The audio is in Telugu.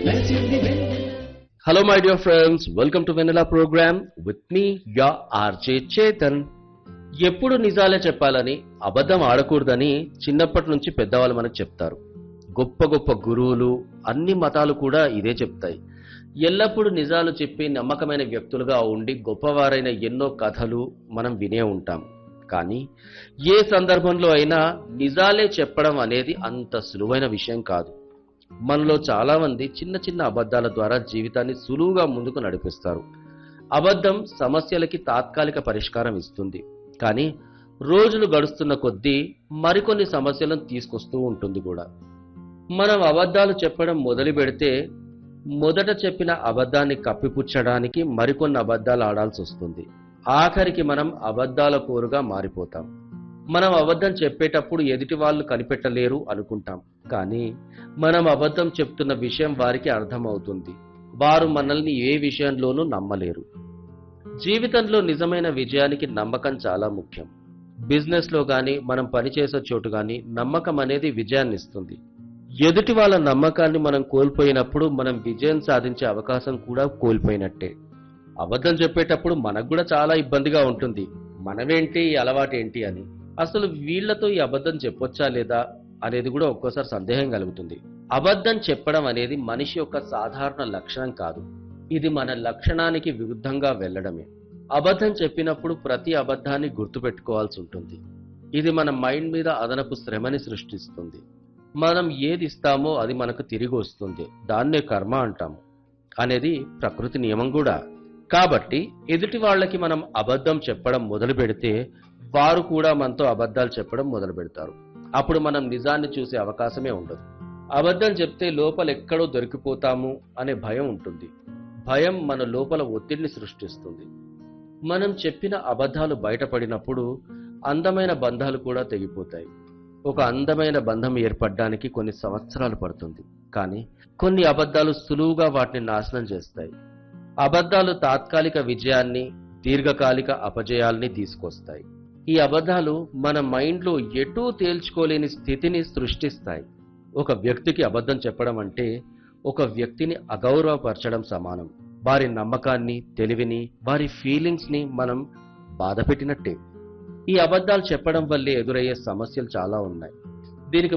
మెరిసింది వెన్నెల Hello, my dear friends. Welcome to Vanilla program with me, your RJ Chetan ఎప్పుడు నిజాలే చెప్పాలని అబద్ధం ఆడకూడదని చిన్నప్పటి నుంచి పెద్దవాళ్ళు మనకు చెప్తారు గొప్ప గొప్ప గురువులు అన్ని మతాలు కూడా ఇదే చెప్తాయి ఎల్లప్పుడూ నిజాలు చెప్పి నమ్మకమైన వ్యక్తులుగా ఉండి గొప్పవారైన ఎన్నో కథలు మనం వినే ఉంటాం కానీ ఏ సందర్భంలో అయినా నిజాలే చెప్పడం అనేది అంత సులువైన విషయం కాదు మనలో చాలా మంది చిన్న చిన్న అబద్ధాల ద్వారా జీవితాన్ని సులువుగా ముందుకు నడిపిస్తారు అబద్ధం సమస్యలకి తాత్కాలిక పరిష్కారం ఇస్తుంది కానీ రోజులు గడుస్తున్న కొద్దీ మరికొన్ని సమస్యలను తీసుకొస్తూ ఉంటుంది కూడా మనం అబద్ధాలు చెప్పడం మొదలు పెడితే మొదట చెప్పిన అబద్ధాన్ని కప్పిపుచ్చడానికి మరికొన్ని అబద్ధాలు ఆడాల్సి వస్తుంది ఆఖరికి మనం అబద్ధాల కోరుగా మారిపోతాం మనం అబద్ధం చెప్పేటప్పుడు ఎదుటి వాళ్ళు కనిపెట్టలేరు అనుకుంటాం కానీ మనం అబద్ధం చెప్తున్న విషయం వారికి అర్థమవుతుంది వారు మనల్ని ఏ విషయంలోనూ నమ్మలేరు జీవితంలో నిజమైన విజయానికి నమ్మకం చాలా ముఖ్యం బిజినెస్ లో గాని మనం పనిచేసే చోటు గాని నమ్మకం అనేది విజయాన్ని ఇస్తుంది ఎదుటి వాళ్ళ నమ్మకాన్ని మనం కోల్పోయినప్పుడు మనం విజయం సాధించే అవకాశం కూడా కోల్పోయినట్టే అబద్ధం చెప్పేటప్పుడు మనకు కూడా చాలా ఇబ్బందిగా ఉంటుంది మనమేంటి ఈ అలవాటేంటి అని అసలు వీళ్ళతో ఈ అబద్ధం చెప్పొచ్చా లేదా అనేది కూడా ఒక్కోసారి సందేహం కలుగుతుంది అబద్ధం చెప్పడం అనేది మనిషి యొక్క సాధారణ లక్షణం కాదు ఇది మన లక్షణానికి విరుద్ధంగా వెళ్ళడమే అబద్ధం చెప్పినప్పుడు ప్రతి అబద్ధాన్ని గుర్తుపెట్టుకోవాల్సి ఉంటుంది ఇది మన మైండ్ మీద అదనపు శ్రమని సృష్టిస్తుంది మనం ఏది ఇస్తామో అది మనకు తిరిగి వస్తుంది దాన్నే కర్మ అంటాము అనేది ప్రకృతి నియమం కూడా కాబట్టి ఎదుటి వాళ్ళకి మనం అబద్ధం చెప్పడం మొదలు పెడితే వారు కూడా మనతో అబద్ధాలు చెప్పడం మొదలు పెడతారు అప్పుడు మనం నిజాన్ని చూసే అవకాశమే ఉండదు అబద్ధం చెప్తే లోపల ఎక్కడో దొరికిపోతాము అనే భయం ఉంటుంది భయం మన లోపల ఒత్తిడిని సృష్టిస్తుంది మనం చెప్పిన అబద్ధాలు బయటపడినప్పుడు అందమైన బంధాలు కూడా తెగిపోతాయి ఒక అందమైన బంధం ఏర్పడడానికి కొన్ని సంవత్సరాలు పడుతుంది కానీ కొన్ని అబద్ధాలు సులువుగా వాటిని నాశనం చేస్తాయి అబద్ధాలు తాత్కాలిక విజయాన్ని దీర్ఘకాలిక అపజయాల్ని తీసుకొస్తాయి ఈ అబద్ధాలు మన మైండ్లో ఎటూ తేల్చుకోలేని స్థితిని సృష్టిస్తాయి ఒక వ్యక్తికి అబద్ధం చెప్పడం అంటే ఒక వ్యక్తిని అగౌరవపరచడం సమానం వారి నమ్మకాన్ని తెలివిని వారి ఫీలింగ్స్ ని మనం బాధపెట్టినట్టే ఈ అబద్ధాలు చెప్పడం వల్లే ఎదురయ్యే సమస్యలు చాలా ఉన్నాయి దీనికి